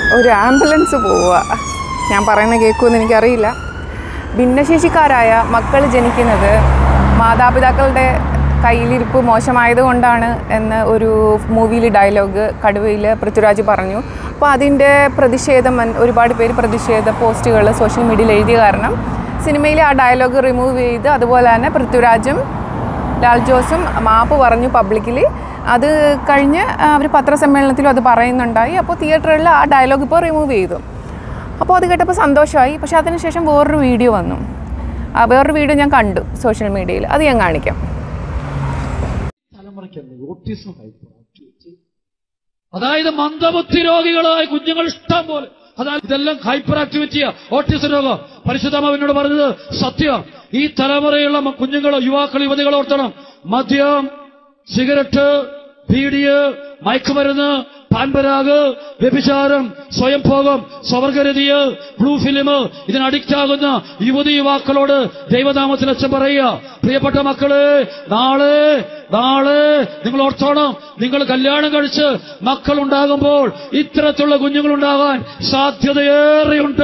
ഒരു ആംബുലൻസ് പോവുക ഞാൻ പറയുന്ന കേൾക്കുമെന്ന് എനിക്കറിയില്ല ഭിന്നശേഷിക്കാരായ മക്കൾ ജനിക്കുന്നത് മാതാപിതാക്കളുടെ കയ്യിലിരിപ്പ് മോശമായതുകൊണ്ടാണ് എന്ന് ഒരു മൂവിയിൽ ഡയലോഗ് കടുവയിൽ പൃഥ്വിരാജ് പറഞ്ഞു അപ്പോൾ അതിൻ്റെ പ്രതിഷേധം വൻ- ഒരുപാട് പേര് പ്രതിഷേധ പോസ്റ്റുകൾ സോഷ്യൽ മീഡിയയിൽ എഴുതിയ കാരണം സിനിമയിലെ ആ ഡയലോഗ് റിമൂവ് ചെയ്ത് അതുപോലെ തന്നെ പൃഥ്വിരാജും ലാൽ ജോസും മാപ്പ് പറഞ്ഞു പബ്ലിക്കലി അത് കഴിഞ്ഞ് അവർ പത്രസമ്മേളനത്തിലും അത് പറയുന്നുണ്ടായി അപ്പോൾ തിയേറ്ററിൽ ആ ഡയലോഗ് ഇപ്പോൾ റിമൂവ് ചെയ്തു അപ്പോൾ അത് കേട്ടപ്പോൾ സന്തോഷമായി പക്ഷേ അതിനുശേഷം വേറൊരു വീഡിയോ വന്നു ആ വേറൊരു വീഡിയോ ഞാൻ കണ്ടു സോഷ്യൽ മീഡിയയിൽ അത് ഞാൻ കാണിക്കാം തലമുറയ്ക്കല്ലേ ഓട്ടിസം ഹൈപ്പർ ആക്ടിവിറ്റി അതായത് മന്ദബുദ്ധി രോഗികളായ കുഞ്ഞുങ്ങൾ ഇഷ്ടം പോലെ അതായത് ഇതെല്ലാം ഹൈപ്പർ ആക്ടിവിറ്റിയാ ഓട്ടിസം രോഗം പരിശുദ്ധമാവിനോട് പറഞ്ഞത് സത്യം ഈ തലമുറയുള്ള മ- കുഞ്ഞുങ്ങളോ യുവാക്കൾ യുവതികൾ ഓർത്തണം മദ്യം സിഗരറ്റ് ബീഡിയ് മയക്കുമരുന്ന് പാൻപരാഗ് വ്യഭിചാരം സ്വയംഭോഗം സ്വവർഗരതിയ് ബ്ലൂ ഫിലിം ഇതിന് അഡിക്റ്റ് ആകുന്ന യുവതി യുവാക്കളോട് ദൈവനാമത്തിൽ അച്ഛൻ പറയുക പ്രിയപ്പെട്ട മക്കളെ നാളെ നാളെ നിങ്ങൾ ഓർത്തോണം നിങ്ങൾ കല്യാണം കഴിച്ച് മക്കൾ ഉണ്ടാകുമ്പോൾ ഇത്തരത്തിലുള്ള കുഞ്ഞുങ്ങൾ ഉണ്ടാകാൻ സാധ്യതയേറെയുണ്ട്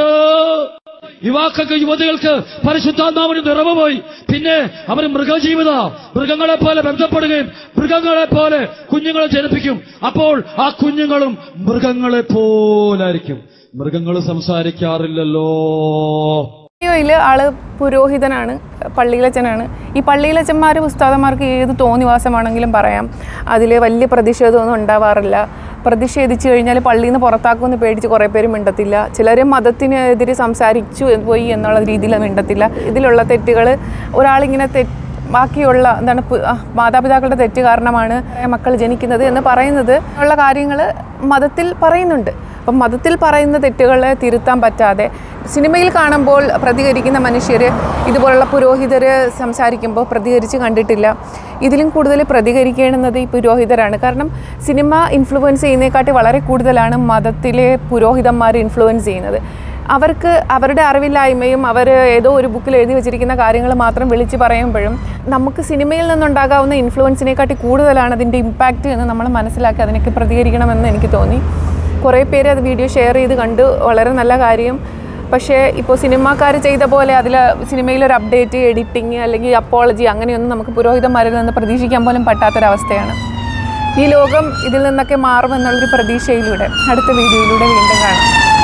യുവാക്കൾക്ക് യുവതികൾക്ക് പരിശുദ്ധാത്മാവിന് നിറവ് പോയി പിന്നെ അവർ മൃഗജീവിത മൃഗങ്ങളെ പോലെ ബന്ധപ്പെടുകയും മൃഗങ്ങളെ പോലെ കുഞ്ഞുങ്ങളെ ജനിപ്പിക്കും അപ്പോൾ ആ കുഞ്ഞുങ്ങളും മൃഗങ്ങളെ പോലായിരിക്കും മൃഗങ്ങൾ സംസാരിക്കാറില്ലല്ലോ വീഡിയോയിൽ ആള് പുരോഹിതനാണ് പള്ളിയിലച്ചനാണ് ഈ പള്ളിയിലച്ചന്മാർ ഉസ്താദന്മാർക്ക് ഏത് തോന്നിവാസമാണെങ്കിലും പറയാം അതിൽ വലിയ പ്രതിഷേധമൊന്നും ഉണ്ടാവാറില്ല പ്രതിഷേധിച്ചു കഴിഞ്ഞാൽ പള്ളിയിൽ നിന്ന് പുറത്താക്കുമെന്ന് പേടിച്ച് കുറേ പേര് മിണ്ടത്തില്ല ചിലർ മതത്തിനെതിരെ സംസാരിച്ചു പോയി എന്നുള്ള രീതിയിൽ മിണ്ടത്തില്ല ഇതിലുള്ള തെറ്റുകൾ ഒരാളിങ്ങനെ തെ ബാക്കിയുള്ള എന്താണ് പു- ആ, മാതാപിതാക്കളുടെ തെറ്റ് കാരണമാണ് മക്കൾ ജനിക്കുന്നത് എന്ന് പറയുന്നത് ഉള്ള കാര്യങ്ങൾ മതത്തിൽ പറയുന്നുണ്ട് അപ്പം മതത്തിൽ പറയുന്ന തെറ്റുകളെ തിരുത്താൻ പറ്റാതെ സിനിമയിൽ കാണുമ്പോൾ പ്രതികരിക്കുന്ന മനുഷ്യർ ഇതുപോലുള്ള പുരോഹിതർ സംസാരിക്കുമ്പോൾ പ്രതികരിച്ച് കണ്ടിട്ടില്ല ഇതിലും കൂടുതൽ പ്രതികരിക്കേണ്ടുന്നത് ഈ പുരോഹിതരാണ് കാരണം സിനിമ ഇൻഫ്ലുവൻസ് ചെയ്യുന്നതിനെക്കാട്ടി വളരെ കൂടുതലാണ് മതത്തിലെ പുരോഹിതന്മാർ ഇൻഫ്ലുവൻസ് ചെയ്യുന്നത് അവർക്ക് അവരുടെ അറിവില്ലായ്മയും അവർ ഏതോ ഒരു ബുക്കിൽ എഴുതി വെച്ചിരിക്കുന്ന കാര്യങ്ങൾ മാത്രം വിളിച്ച് പറയുമ്പോഴും നമുക്ക് സിനിമയിൽ നിന്നുണ്ടാകാവുന്ന ഇൻഫ്ലുവൻസിനെക്കാട്ടി കൂടുതലാണ് അതിൻ്റെ ഇമ്പാക്റ്റ് എന്ന് നമ്മൾ മനസ്സിലാക്കി അതിനൊക്കെ പ്രതികരിക്കണമെന്ന് എനിക്ക് തോന്നി കുറേ പേര് അത് വീഡിയോ ഷെയർ ചെയ്ത് കണ്ടു വളരെ നല്ല കാര്യം പക്ഷേ ഇപ്പോൾ സിനിമാക്കാർ ചെയ്ത പോലെ അതിൽ സിനിമയിലൊരു അപ്ഡേറ്റ് എഡിറ്റിങ് അല്ലെങ്കിൽ അപ്പോളജി അങ്ങനെയൊന്നും നമുക്ക് പുരോഹിതന്മാരിൽ നിന്ന് പ്രതീക്ഷിക്കാൻ പോലും പറ്റാത്തൊരവസ്ഥയാണ് ഈ ലോകം ഇതിൽ നിന്നൊക്കെ മാറുമെന്നുള്ളൊരു പ്രതീക്ഷയിലൂടെ അടുത്ത വീഡിയോയിലൂടെ വീണ്ടും കാണാം